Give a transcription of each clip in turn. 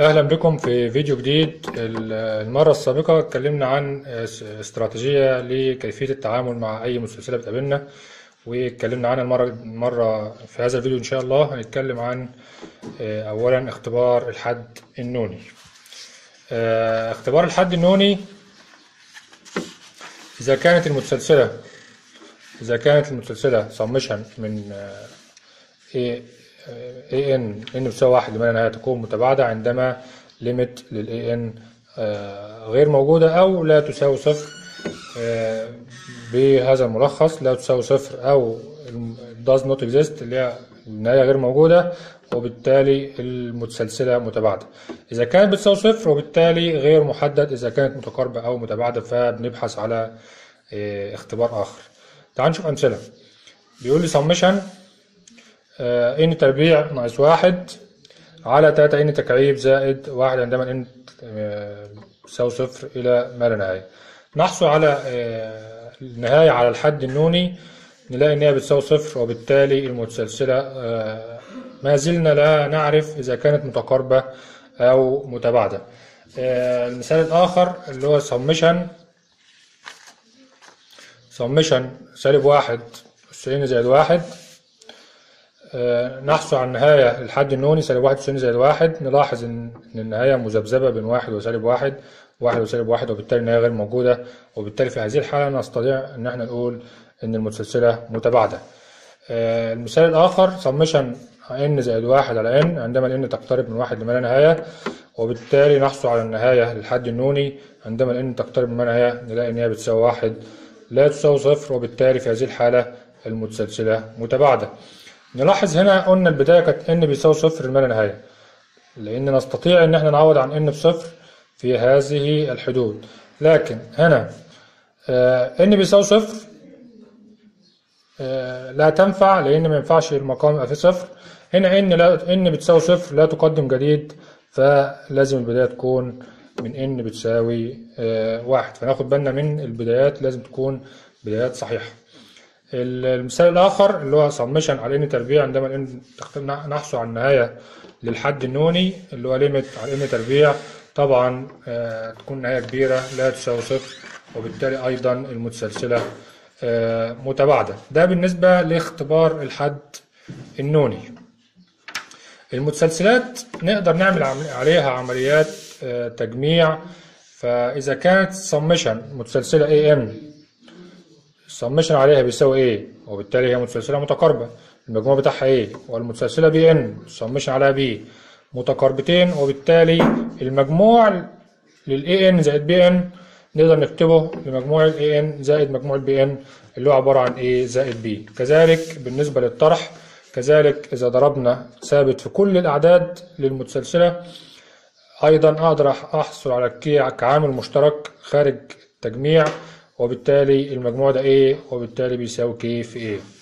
أهلا بكم في فيديو جديد المرة السابقة اتكلمنا عن استراتيجية لكيفية التعامل مع أي مسلسلة بتقابلنا واتكلمنا عنها المرة المرة في هذا الفيديو إن شاء الله هنتكلم عن أولا اختبار الحد النوني اختبار الحد النوني إذا كانت المتسلسلة إذا كانت المتسلسلة سمشن من A اي ان ان بتساوي واحد لما نهاية تكون متباعدة عندما ليميت للاي ان غير موجودة أو لا تساوي صفر بهذا الملخص لا تساوي صفر أو does not exist اللي هي النهاية غير موجودة وبالتالي المتسلسلة متباعدة إذا كانت بتساوي صفر وبالتالي غير محدد إذا كانت متقاربة أو متباعدة فبنبحث على اختبار آخر تعال نشوف أمثلة بيقول لي summation ان تربيع ناقص واحد على تلاتة ان تكعيب زائد واحد عندما ان تساوي صفر إلى ما لا نهاية نحصل على النهاية على الحد النوني نلاقي إن هي بتساوي صفر وبالتالي المتسلسلة ما زلنا لا نعرف إذا كانت متقاربة أو متباعدة المثال الآخر اللي هو سمشن سمشن سالب واحد تسعين زائد واحد نحصل على النهاية الحد النوني سالب واحد وتسعين زائد واحد نلاحظ إن النهاية مذبذبة بين واحد وسالب واحد واحد وسالب واحد وبالتالي النهاية غير موجودة وبالتالي في هذه الحالة نستطيع إن احنا نقول إن المتسلسلة متباعدة. المثال الآخر سمشن ان زائد واحد على ان عندما الان تقترب من واحد لما لا نهاية وبالتالي نحصل على النهاية للحد النوني عندما الان تقترب من ما لا نهاية نلاقي إن هي بتساوي واحد لا تساوي صفر وبالتالي في هذه الحالة المتسلسلة متباعدة. نلاحظ هنا قلنا البداية كانت n بيساوي صفر لما لا نهاية لأن نستطيع إن احنا نعوض عن n بصفر في هذه الحدود لكن هنا آه n بيساوي صفر آه لا تنفع لأن ما ينفعش المقام يبقى فيه صفر هنا n لا n بتساوي صفر لا تقدم جديد فلازم البداية تكون من n بتساوي آه واحد فناخد بالنا من البدايات لازم تكون بدايات صحيحة المثال الآخر اللي هو سمشن على ان تربيع عندما ان نحصل على النهاية للحد النوني اللي هو ليميت على ان تربيع طبعا آه تكون نهاية كبيرة لا تساوي صفر وبالتالي أيضا المتسلسلة آه متباعدة ده بالنسبة لاختبار الحد النوني المتسلسلات نقدر نعمل عليها عمليات آه تجميع فإذا كانت سمشن متسلسلة اي ان السمشن عليها بيساوي ايه وبالتالي هي متسلسله متقاربه المجموع بتاعها ايه والمتسلسله بي ان السمشن عليها بي متقاربتين وبالتالي المجموع للاي ان زائد بي ان نقدر نكتبه لمجموع الاي ان زائد مجموع البي ان اللي هو عباره عن ايه زائد بي كذلك بالنسبه للطرح كذلك اذا ضربنا ثابت في كل الاعداد للمتسلسله ايضا اقدر احصل على الكي كعامل مشترك خارج التجميع وبالتالي المجموع ده ايه وبالتالي بيساوي كي في ايه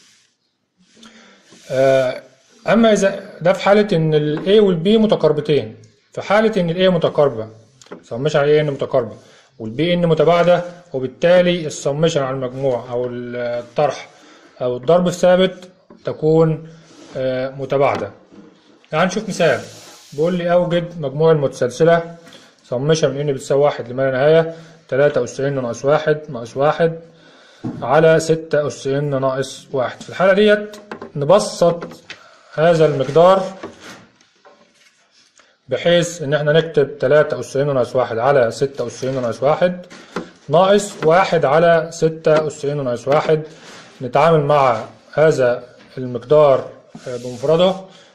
اما اذا ده في حاله ان الاي والبي متقاربتين في حاله ان الاي متقاربه سمشن على الاي ان متقاربه والبي ان متباعده وبالتالي السمشن على المجموع او الطرح او الضرب في ثابت تكون متباعده تعال نشوف مثال بيقول لي اوجد مجموع المتسلسله سمشن من ان بتساوي واحد لما لا نهايه تلاتة أس إن ناقص واحد ناقص واحد على ستة أس إن ناقص واحد في الحالة ديت نبسط هذا المقدار بحيث إن إحنا نكتب تلاتة أس إن ناقص واحد على ستة أس إن ناقص واحد ناقص واحد على ستة أس إن ناقص واحد نتعامل مع هذا المقدار بمفرده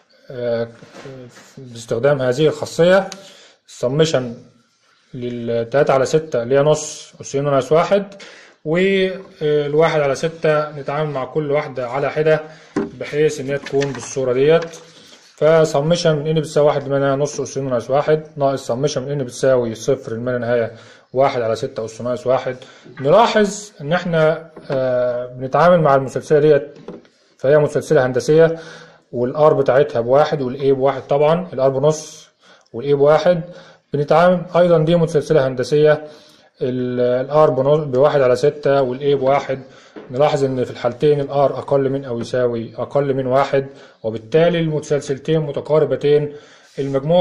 باستخدام هذه الخاصية السمشن للتلاتة على ستة اللي هي نص أس ناقص واحد والواحد على ستة نتعامل مع كل واحدة على حدة بحيث إن هي تكون بالصورة ديت فسمشن من إن بتساوي واحد لما نص أس ناقص واحد ناقص سمشن من إن بتساوي صفر لما نهاية واحد على ستة أس ناقص واحد نلاحظ إن إحنا آه بنتعامل مع المسلسلة ديت فهي مسلسلة هندسية والآر بتاعتها بواحد والإيه بواحد طبعا الآر بنص والإيه بواحد بنتعامل ايضا دي متسلسله هندسيه الار بواحد على ستة والاي بواحد نلاحظ ان في الحالتين الار اقل من او يساوي اقل من واحد وبالتالي المتسلسلتين متقاربتين المجموع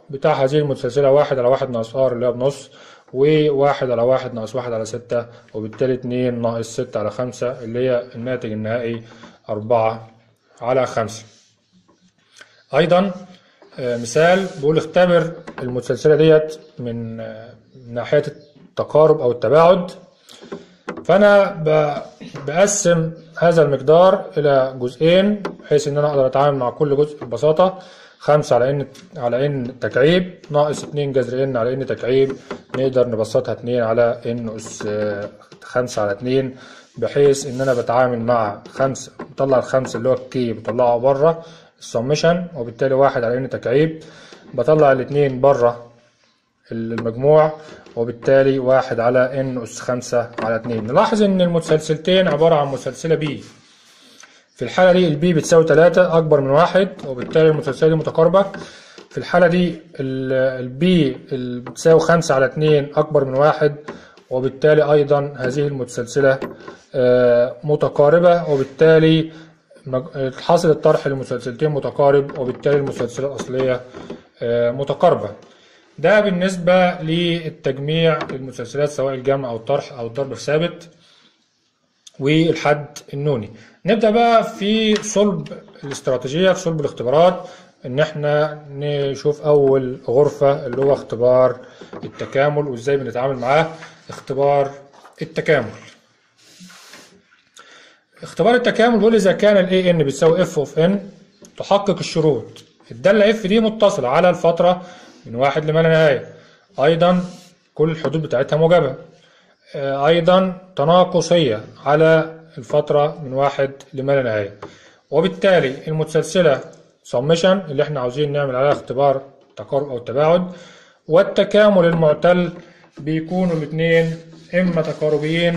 بتاع هذه المتسلسلة واحد على واحد ناقص ار اللي هي بنص وواحد على واحد ناقص واحد على ستة وبالتالي اتنين ناقص ستة على خمسة اللي هي الناتج النهائي أربعة على خمسة أيضا آه، مثال بيقول اختبر المتسلسلة ديت من آه، من ناحية التقارب أو التباعد فأنا ب- بقسم هذا المقدار إلى جزئين بحيث إن أنا أقدر أتعامل مع كل جزء ببساطة خمسة على إن على إن تكعيب ناقص اتنين جذر إن على إن تكعيب نقدر نبسطها اتنين على إن أس آه، خمسة على اتنين بحيث إن أنا بتعامل مع خمسة بطلع الخمسة اللي هو الكي بطلعه بره السمشن وبالتالي واحد على إن تكعيب بطلع الاتنين بره المجموع وبالتالي واحد على ان اس خمسة على اتنين نلاحظ ان المتسلسلتين عبارة عن مسلسلة بي في الحالة دي البي بتساوي تلاتة أكبر من واحد وبالتالي المتسلسلة دي متقاربة في الحالة دي البي بتساوي خمسة على اتنين أكبر من واحد وبالتالي أيضا هذه المتسلسلة آه، متقاربة وبالتالي مج- حاصل الطرح للمسلسلتين متقارب وبالتالي المسلسلة الأصلية آه، متقاربة ده بالنسبة للتجميع المسلسلات سواء الجمع أو الطرح أو الضرب ثابت والحد النوني نبدأ بقى في صلب الاستراتيجية في صلب الاختبارات ان احنا نشوف اول غرفة اللي هو اختبار التكامل وازاي بنتعامل معاه اختبار التكامل اختبار التكامل بيقول اذا كان الاي ان بتساوي اف اوف ان تحقق الشروط الدالة اف دي متصلة على الفترة من واحد لما لا نهاية ايضا كل الحدود بتاعتها موجبة آه، ايضا تناقصية على الفترة من واحد لما لا نهاية وبالتالي المتسلسلة سمشن اللي احنا عاوزين نعمل عليها اختبار تقارب او تباعد والتكامل المعتل بيكونوا الاثنين اما تقاربيين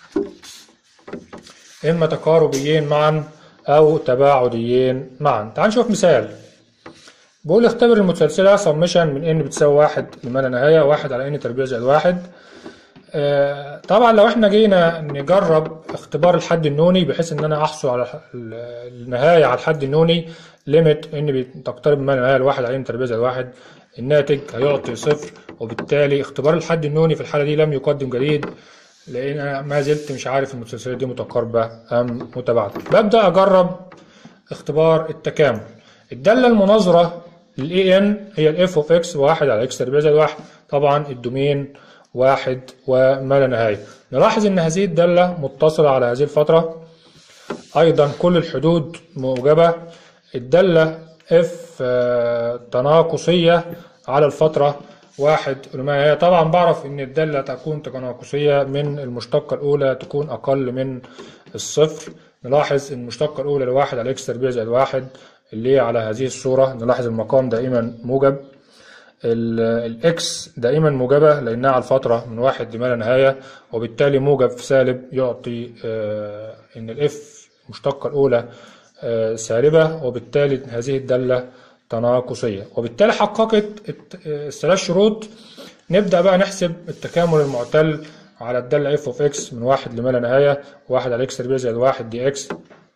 اما تقاربيين معا او تباعديين معا تعال نشوف مثال بقول اختبر المتسلسلة سمشن من ان بتساوي واحد لما لا نهاية واحد على ان تربيع زائد واحد آه، طبعا لو احنا جينا نجرب اختبار الحد النوني بحيث ان انا احصل على الح- ال- النهايه على الحد النوني ليميت ان بتقترب من النهايه الواحد على ان تربيع زائد واحد الناتج هيعطي صفر وبالتالي اختبار الحد النوني في الحاله دي لم يقدم جديد لان انا ما زلت مش عارف المتسلسلات دي متقاربه ام متباعده ببدا اجرب اختبار التكامل الداله المناظره للاي ان هي الاف اوف اكس واحد على اكس تربيع زائد واحد طبعا الدومين واحد وما لا نهايه نلاحظ ان هذه الداله متصله على هذه الفتره ايضا كل الحدود موجبه الداله اف آه، تناقصيه على الفتره واحد لما هي طبعا بعرف ان الداله تكون تناقصيه من المشتقه الاولى تكون اقل من الصفر نلاحظ ان المشتقه الاولى لواحد على اكس تربيع زائد واحد اللي هي على هذه الصوره نلاحظ المقام دائما موجب ال- الاكس دائما موجبة لأنها على الفترة من واحد لما لا نهاية وبالتالي موجب في سالب يعطي آه، إن الاف المشتقة الأولى آه، سالبة وبالتالي هذه الدالة تناقصية وبالتالي حققت الت- آه، الثلاث شروط نبدأ بقى نحسب التكامل المعتل على الدالة اف اوف اكس من واحد لما لا نهاية واحد على اكس تربيع زائد واحد دي اكس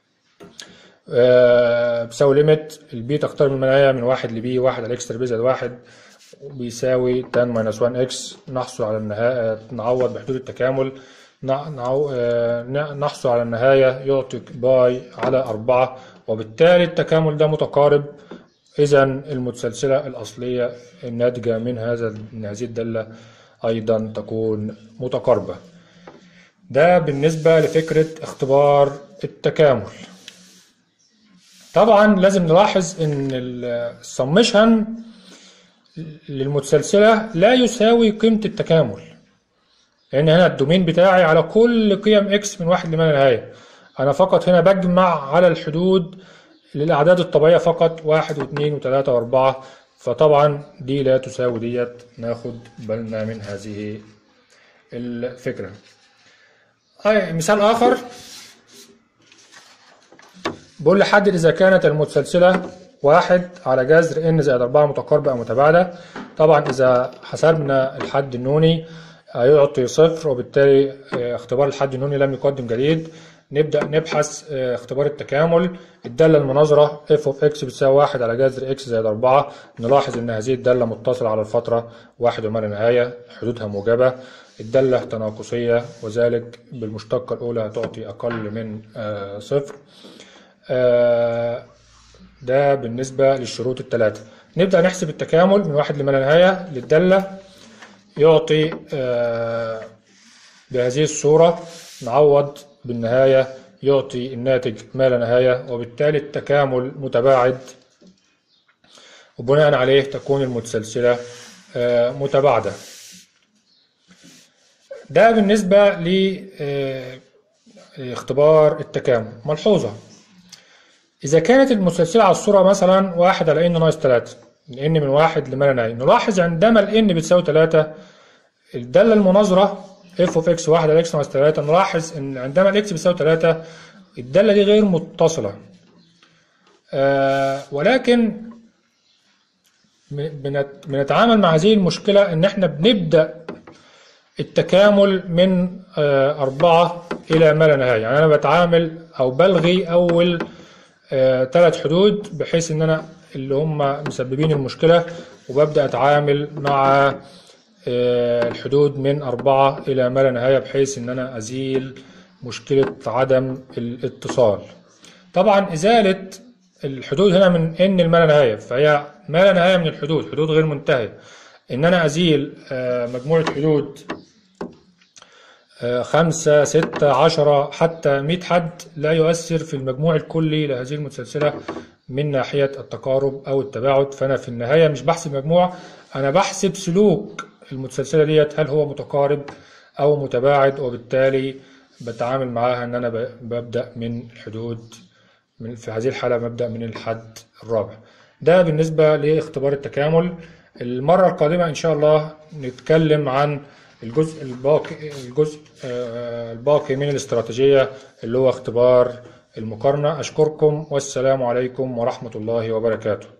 آه، بيساوي ليميت البي تقترب من النهاية من واحد لبي واحد على اكس تربيع زائد واحد بيساوي تان ماينس 1 اكس نحصل على النهاية نعوض بحدود التكامل نع- نعو- آه، ن- نحصل على النهاية يعطي باي على أربعة وبالتالي التكامل ده متقارب إذا المتسلسلة الأصلية الناتجة من هذا من هذه الدالة أيضا تكون متقاربة ده بالنسبة لفكرة اختبار التكامل طبعا لازم نلاحظ ان السمشن للمتسلسلة لا يساوي قيمة التكامل لان هنا الدومين بتاعي على كل قيم اكس من واحد لما لا نهاية انا فقط هنا بجمع على الحدود للاعداد الطبيعية فقط واحد واثنين وثلاثة واربعة فطبعا دي لا تساوي ديت ناخد بالنا من هذه الفكرة أي مثال آخر بقول لحدد إذا كانت المتسلسلة واحد على جذر n زائد أربعة متقاربة أو متباعدة طبعا إذا حسبنا الحد النوني هيعطي صفر وبالتالي آه، اختبار الحد النوني لم يقدم جديد نبدأ نبحث آه، اختبار التكامل الدالة المناظرة f of x بتساوي واحد على جذر x زائد أربعة نلاحظ إن هذه الدالة متصلة على الفترة واحد وما لا نهاية حدودها موجبة الدالة تناقصية وذلك بالمشتقة الأولى تعطي أقل من آه، صفر آه، ده بالنسبة للشروط الثلاثة نبدأ نحسب التكامل من واحد لما لا نهاية للدالة يعطي آه، بهذه الصورة نعوض بالنهاية يعطي الناتج ما لا نهاية وبالتالي التكامل متباعد وبناء عليه تكون المتسلسلة آه، متباعدة ده بالنسبة لاختبار التكامل ملحوظة إذا كانت المتسلسلة على الصورة مثلا واحد على n ناقص تلاتة n من واحد لما لا نهاية نلاحظ عندما ال n بتساوي تلاتة الدالة المناظرة f of x واحد على x ناقص تلاتة نلاحظ إن عندما ال x بتساوي تلاتة الدالة دي غير متصلة آه ولكن بنت- بنتعامل مع هذه المشكلة إن إحنا بنبدأ التكامل من آه، أربعة إلى ما لا نهاية يعني أنا بتعامل أو بلغي أول ثلاث حدود بحيث إن أنا اللي هم مسببين المشكلة وببدأ أتعامل مع آه، الحدود من أربعة إلى ما لا نهاية بحيث إن أنا أزيل مشكلة عدم الاتصال طبعا إزالة الحدود هنا من n لما لا نهاية فهي ما لا نهاية من الحدود حدود غير منتهية إن أنا أزيل آه، مجموعة حدود آه، خمسة ستة عشرة حتى مئة حد لا يؤثر في المجموع الكلي لهذه المتسلسلة من ناحية التقارب أو التباعد فأنا في النهاية مش بحسب مجموع أنا بحسب سلوك المتسلسلة ديت هل هو متقارب أو متباعد وبالتالي بتعامل معاها إن أنا ب- ببدأ من الحدود من في هذه الحالة ببدأ من الحد الرابع ده بالنسبة لاختبار التكامل المرة القادمة إن شاء الله نتكلم عن الجزء الباقي الجزء آه، الباقي من الاستراتيجية اللي هو اختبار المقارنة أشكركم والسلام عليكم ورحمة الله وبركاته